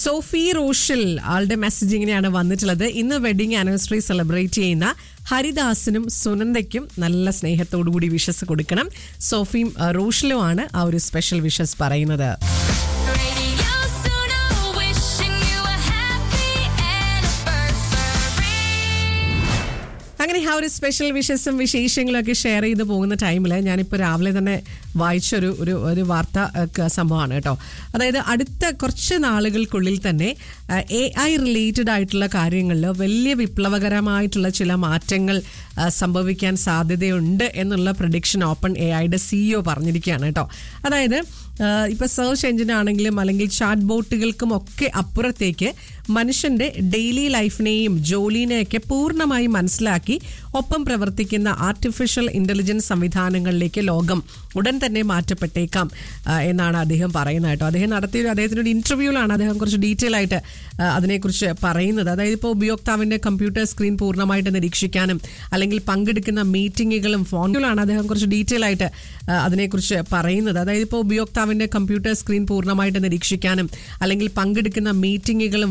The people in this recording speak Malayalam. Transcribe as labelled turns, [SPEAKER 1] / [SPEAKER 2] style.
[SPEAKER 1] സോഫി റോഷൽ ആളുടെ മെസ്സേജ് ഇങ്ങനെയാണ് വന്നിട്ടുള്ളത് ഇന്ന് വെഡിങ് ആനിവേഴ്സറി സെലിബ്രേറ്റ് ചെയ്യുന്ന ഹരിദാസിനും സുനന്ദയ്ക്കും നല്ല സ്നേഹത്തോടു കൂടി വിഷസ് കൊടുക്കണം സോഫിയും അഹ്, റോഷലുമാണ് ആ ഒരു സ്പെഷ്യൽ വിഷസ് പറയുന്നത്
[SPEAKER 2] Radio Suno, wishing you a happy anniversary.
[SPEAKER 1] അങ്ങനെ ആ ഒരു സ്പെഷ്യൽ വിഷസും വിശേഷങ്ങളും ഒക്കെ ഷെയർ ചെയ്ത് പോകുന്ന ടൈമിൽ ഞാനിപ്പോൾ രാവിലെ തന്നെ വായിച്ചൊരു ഒരു ഒരു വാർത്ത ഒക്കെ സംഭവമാണ് കേട്ടോ അതായത് അടുത്ത കുറച്ച് നാളുകൾക്കുള്ളിൽ തന്നെ എ ഐ റിലേറ്റഡ് ആയിട്ടുള്ള കാര്യങ്ങളിൽ വലിയ വിപ്ലവകരമായിട്ടുള്ള ചില മാറ്റങ്ങൾ ആ, സംഭവിക്കാൻ സാധ്യതയുണ്ട് എന്നുള്ള പ്രഡിക്ഷൻ ഓപ്പൺ എ ഐയുടെ സിഇഒ പറഞ്ഞിരിക്കുകയാണ് കേട്ടോ അതായത് ആഹ് ഇപ്പൊ സെർച്ച് എഞ്ചിൻ ആണെങ്കിലും അല്ലെങ്കിൽ ചാറ്റ് ബോട്ടുകൾക്കും ഒക്കെ അപ്പുറത്തേക്ക് മനുഷ്യന്റെ ഡെയിലി ലൈഫിനെയും ജോലിനെയൊക്കെ പൂർണ്ണമായി മനസ്സിലാക്കി ഒപ്പം പ്രവർത്തിക്കുന്ന ആർട്ടിഫിഷ്യൽ ഇന്റലിജൻസ് സംവിധാനങ്ങളിലേക്ക് ലോകം ഉടൻ തന്നെ മാറ്റപ്പെട്ടേക്കാം ആഹ് എന്നാണ് അദ്ദേഹം പറയുന്നത് കേട്ടോ അദ്ദേഹം നടത്തിയ ഒരു അദ്ദേഹത്തിൻ്റെ ഒരു ഇന്റർവ്യൂവിലാണ് അദ്ദേഹം കുറച്ച് ഡീറ്റെയിൽ ആയിട്ട് ആഹ് അതിനെക്കുറിച്ച് പറയുന്നത് അതായത് ഇപ്പോൾ ഉപയോക്താവിന്റെ കമ്പ്യൂട്ടർ സ്ക്രീൻ പൂർണ്ണമായിട്ട് നിരീക്ഷിക്കാനും അല്ലെങ്കിൽ പങ്കെടുക്കുന്ന മീറ്റിങ്ങുകളും ഫോണിലാണ് അദ്ദേഹം കുറച്ച് ഡീറ്റെയിൽ ആയിട്ട് ആ, അതിനെക്കുറിച്ച് പറയുന്നത് അതായത് ഇപ്പോൾ ഉപയോക്താവിന്റെ കമ്പ്യൂട്ടർ സ്ക്രീൻ പൂർണ്ണമായിട്ട് നിരീക്ഷിക്കാനും അല്ലെങ്കിൽ പങ്കെടുക്കുന്ന മീറ്റിങ്ങുകളും